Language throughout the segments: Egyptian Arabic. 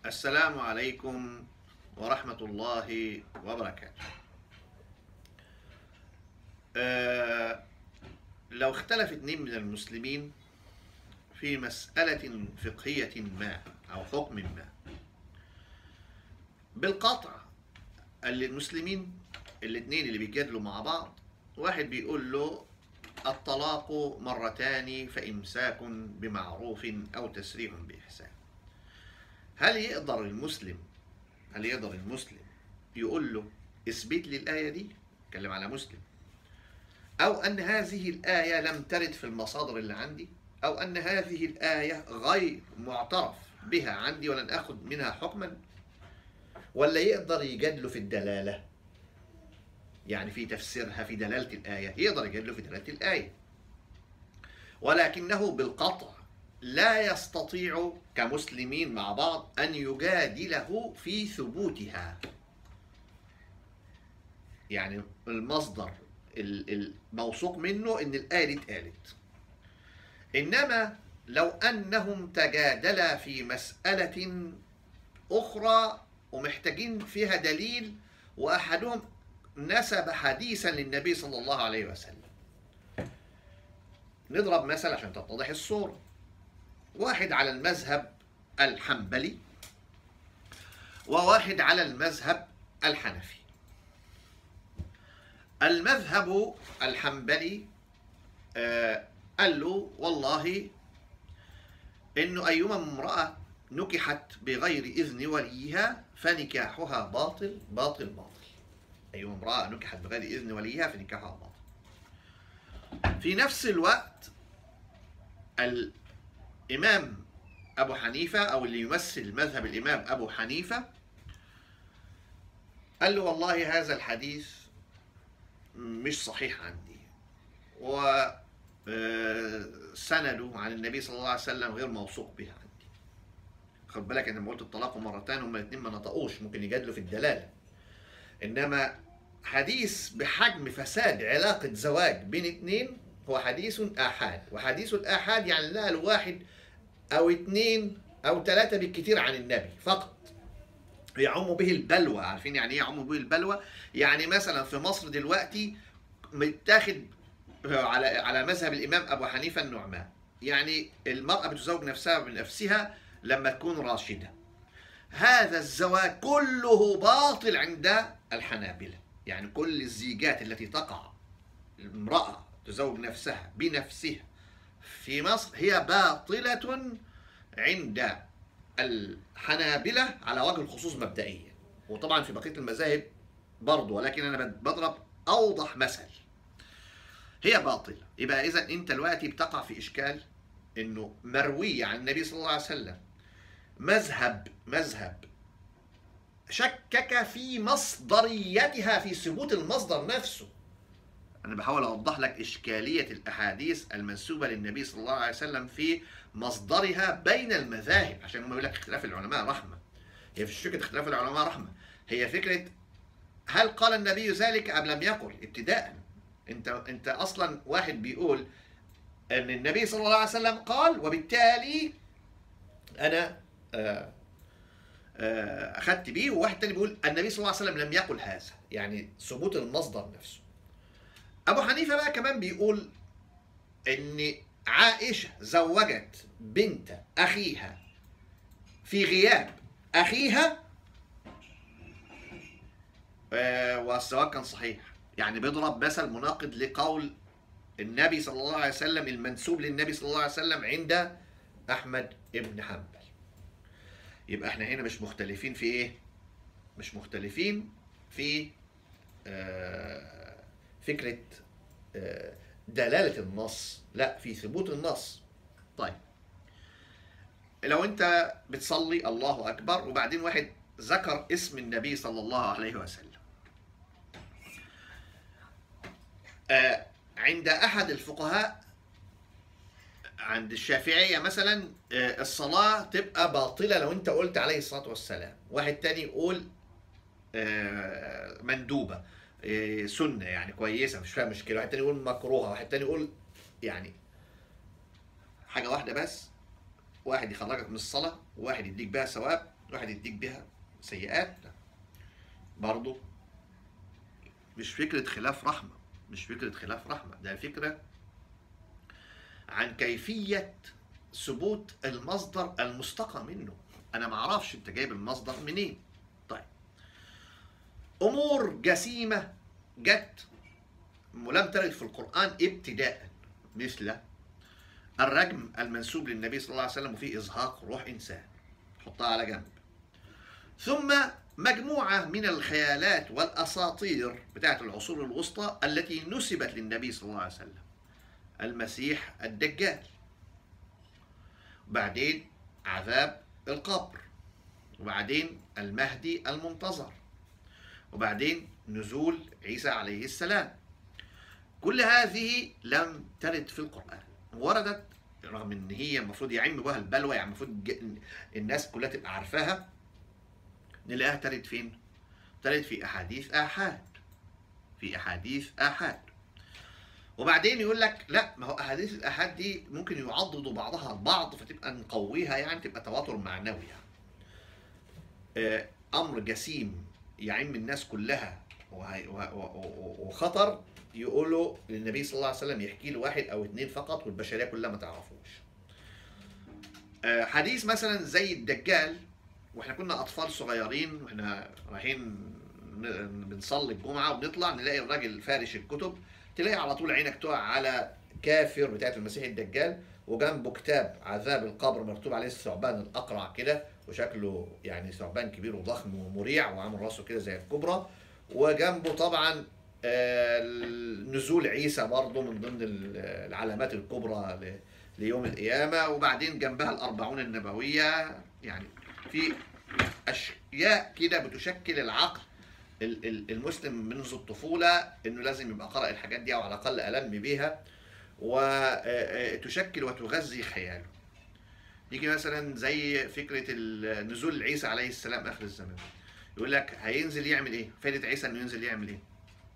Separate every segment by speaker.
Speaker 1: السلام عليكم ورحمة الله وبركاته. آه لو اختلف اثنين من المسلمين في مسألة فقهية ما أو حكم ما بالقطع المسلمين الاثنين اللي بيجادلوا مع بعض واحد بيقول له الطلاق مرتان فإمساك بمعروف أو تسريح بإحسان هل يقدر المسلم هل يقدر المسلم يقول له اثبت لي الآية دي اتكلم على مسلم أو أن هذه الآية لم ترد في المصادر اللي عندي أو أن هذه الآية غير معترف بها عندي ولن أخذ منها حكما ولا يقدر يجادله في الدلالة يعني في تفسيرها في دلالة الآية يقدر يجادله في دلالة الآية ولكنه بالقطع لا يستطيع كمسلمين مع بعض أن يجادله في ثبوتها يعني المصدر الموثوق منه ان الايه دي اتقالت انما لو انهم تجادلا في مساله اخرى ومحتاجين فيها دليل واحدهم نسب حديثا للنبي صلى الله عليه وسلم نضرب مثل عشان تتضح الصوره واحد على المذهب الحنبلي وواحد على المذهب الحنفي المذهب الحنبلي آه قال له والله انه ايما امراه نكحت بغير اذن وليها فنكاحها باطل باطل باطل ايما امراه نكحت بغير اذن وليها فنكاحها باطل في نفس الوقت الامام ابو حنيفه او اللي يمثل مذهب الامام ابو حنيفه قال له والله هذا الحديث مش صحيح عندي و سنده عن النبي صلى الله عليه وسلم غير موثوق به عندي خد بالك انا لما قلت الطلاق مرتين هما الاثنين ما نطقوش ممكن يجادلوا في الدلاله انما حديث بحجم فساد علاقه زواج بين اثنين هو حديث احاد وحديث الاحاد يعني نقل واحد او اثنين او ثلاثه بالكثير عن النبي فقط يعم به البلوى عارفين يعني ايه يعم به البلوى يعني مثلا في مصر دلوقتي متاخد على على مذهب الامام ابو حنيفه النعمان يعني المراه بتزوج نفسها بنفسها لما تكون راشده هذا الزواج كله باطل عند الحنابلة يعني كل الزيجات التي تقع امرأة تزوج نفسها بنفسها في مصر هي باطلة عند الحنابلة على وجه الخصوص مبدئيا وطبعا في بقية المذاهب برضه ولكن أنا بضرب أوضح مثل هي باطلة يبقى إذا أنت دلوقتي بتقع في إشكال إنه مروي عن النبي صلى الله عليه وسلم مذهب مذهب شكك في مصدريتها في ثبوت المصدر نفسه أنا بحاول أوضح لك إشكالية الأحاديث المنسوبة للنبي صلى الله عليه وسلم في مصدرها بين المذاهب عشان هم يقول لك اختلاف العلماء رحمة هي في فكرة اختلاف العلماء رحمة هي فكرة هل قال النبي ذلك أم لم يقل ابتداء أنت أنت أصلا واحد بيقول أن النبي صلى الله عليه وسلم قال وبالتالي أنا آه آه أخذت بيه وواحد تاني بيقول النبي صلى الله عليه وسلم لم يقل هذا يعني ثبوت المصدر نفسه أبو حنيفة بقى كمان بيقول إن عائشة زوجت بنت أخيها في غياب أخيها آه والزواج كان صحيح يعني بيضرب مثل مناقض لقول النبي صلى الله عليه وسلم المنسوب للنبي صلى الله عليه وسلم عند أحمد ابن حنبل يبقى احنا هنا مش مختلفين في ايه مش مختلفين في آه فكرة آه دلالة النص لا في ثبوت النص طيب لو انت بتصلي الله اكبر وبعدين واحد ذكر اسم النبي صلى الله عليه وسلم آه عند احد الفقهاء عند الشافعية مثلا الصلاة تبقى باطلة لو انت قلت عليه الصلاة والسلام واحد تاني يقول مندوبة سنة يعني كويسة مش فيها مشكلة واحد تاني يقول مكروهة واحد تاني يقول يعني حاجة واحدة بس واحد يخرجك من الصلاة وواحد يديك بها ثواب واحد يديك بها سيئات لا. برضه مش فكرة خلاف رحمة مش فكرة خلاف رحمة ده فكرة عن كيفية ثبوت المصدر المستقى منه انا ما اعرفش انت جايب المصدر منين طيب امور جسيمة جت ولم ترد في القرآن ابتداء مثل الرجم المنسوب للنبي صلى الله عليه وسلم وفيه إزهاق روح إنسان حطها على جنب ثم مجموعة من الخيالات والأساطير بتاعت العصور الوسطى التي نسبت للنبي صلى الله عليه وسلم المسيح الدجال بعدين عذاب القبر وبعدين المهدي المنتظر وبعدين نزول عيسى عليه السلام كل هذه لم ترد في القرآن وردت رغم ان هي المفروض يعم بها البلوى يعني المفروض ج- الناس كلها تبقى عارفاها نلاقيها ترد فين؟ ترد في احاديث احاد في احاديث احاد وبعدين يقول لك لا ما هو احاديث الاحاد دي ممكن يعضدوا بعضها البعض فتبقى نقويها يعني تبقى تواتر معنوي يعني. آه، امر جسيم يعم الناس كلها وهي- و- و- و- وخطر يقولوا للنبي صلى الله عليه وسلم يحكي له واحد او اثنين فقط والبشريه كلها ما تعرفوش. آه، حديث مثلا زي الدجال واحنا كنا اطفال صغيرين واحنا رايحين ن- بنصلي الجمعه وبنطلع نلاقي الراجل فارش الكتب تلاقي على طول عينك تقع على كافر بتاعت المسيح الدجال وجنبه كتاب عذاب القبر مكتوب عليه الثعبان الاقرع كده وشكله يعني ثعبان كبير وضخم ومريع وعامل راسه كده زي الكبرى وجنبه طبعا آه، نزول عيسى برضه من ضمن ال- العلامات الكبرى ل- ليوم القيامة وبعدين جنبها الأربعون النبوية يعني في أشياء كده بتشكل العقل ال- ال- المسلم منذ الطفولة إنه لازم يبقى قرأ الحاجات دي أو على الأقل ألم بيها وتشكل وتغذي خياله يجي مثلا زي فكرة ال- نزول عيسى عليه السلام آخر الزمان يقول لك هينزل يعمل إيه؟ فائدة عيسى إنه ينزل يعمل إيه؟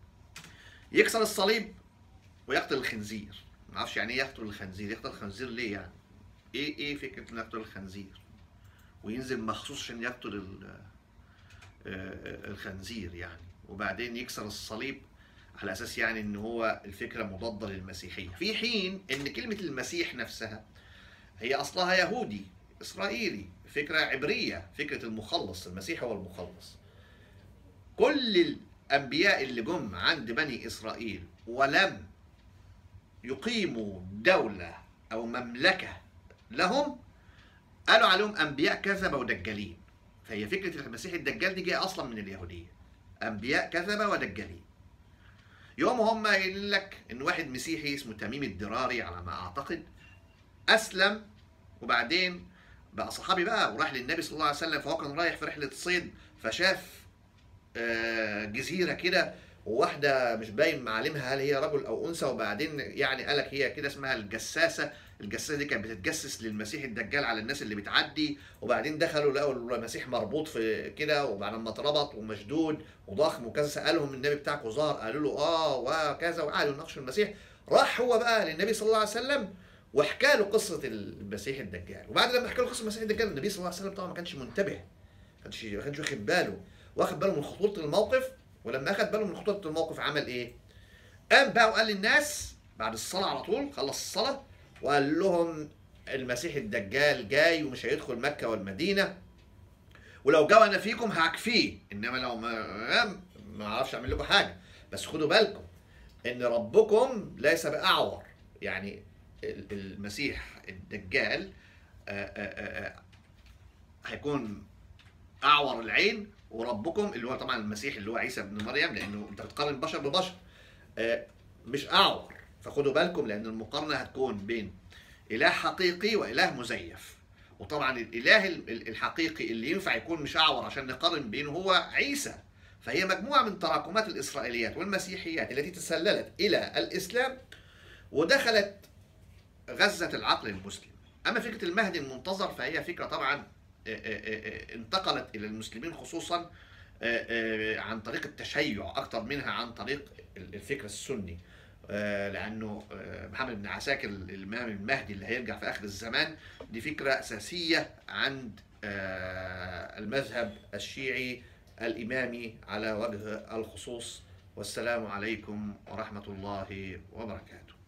Speaker 1: يكسر الصليب ويقتل الخنزير ما اعرفش يعني ايه يقتل الخنزير يقتل الخنزير ليه يعني ايه ايه فكره انه يقتل الخنزير وينزل مخصوص عشان يقتل ال- آه، الخنزير يعني وبعدين يكسر الصليب على اساس يعني ان هو الفكره مضاده للمسيحيه في حين ان كلمه المسيح نفسها هي اصلها يهودي اسرائيلي فكره عبريه فكره المخلص المسيح هو المخلص كل الانبياء اللي جم عند بني اسرائيل ولم يقيموا دولة أو مملكة لهم قالوا عليهم أنبياء كذبة ودجالين فهي فكرة المسيح الدجال دي جاية أصلا من اليهودية أنبياء كذبة ودجالين يوم هم قايلين لك إن واحد مسيحي اسمه تميم الدراري على ما أعتقد أسلم وبعدين بقى صحابي بقى وراح للنبي صلى الله عليه وسلم فهو كان رايح في رحلة صيد فشاف آه، جزيرة كده وواحدة مش باين معالمها هل هي رجل أو أنثى وبعدين يعني قالك هي كده اسمها الجساسة الجساسة دي كانت بتتجسس للمسيح الدجال على الناس اللي بتعدي وبعدين دخلوا لقوا المسيح مربوط في كده وبعد ما اتربط ومشدود وضخم وكذا سألهم النبي بتاعك وظهر قالوا له اه وكذا وقعدوا يناقشوا المسيح راح هو بقى للنبي صلى الله عليه وسلم وحكى له قصة المسيح الدجال وبعد لما حكى له قصة المسيح الدجال النبي صلى الله عليه وسلم طبعا ما كانش منتبه ما كانش ما كانش واخد باله واخد باله من خطورة الموقف ولما اخد باله من خطورة الموقف عمل ايه؟ قام بقى وقال للناس بعد الصلاة على طول خلص الصلاة وقال لهم المسيح الدجال جاي ومش هيدخل مكة والمدينة ولو جو انا فيكم هكفيه انما لو ما ما اعرفش اعمل لكم حاجة بس خدوا بالكم ان ربكم ليس باعور يعني ال- المسيح الدجال آه، آه، آه، هيكون اعور العين وربكم اللي هو طبعا المسيح اللي هو عيسى ابن مريم لانه انت بتقارن بشر ببشر آه، مش اعور فخدوا بالكم لان المقارنه هتكون بين اله حقيقي واله مزيف وطبعا الاله ال- ال- الحقيقي اللي ينفع يكون مش اعور عشان نقارن بينه هو عيسى فهي مجموعه من تراكمات الاسرائيليات والمسيحيات التي تسللت الى الاسلام ودخلت غزت العقل المسلم اما فكره المهدي المنتظر فهي فكره طبعا آه، آه، آه، انتقلت الى المسلمين خصوصا آه، آه، عن طريق التشيع اكثر منها عن طريق الفكر السني آه، لانه آه، محمد بن عساكر الامام المهدي اللي هيرجع في اخر الزمان دي فكره اساسيه عند آه، المذهب الشيعي الإمامي على وجه الخصوص والسلام عليكم ورحمة الله وبركاته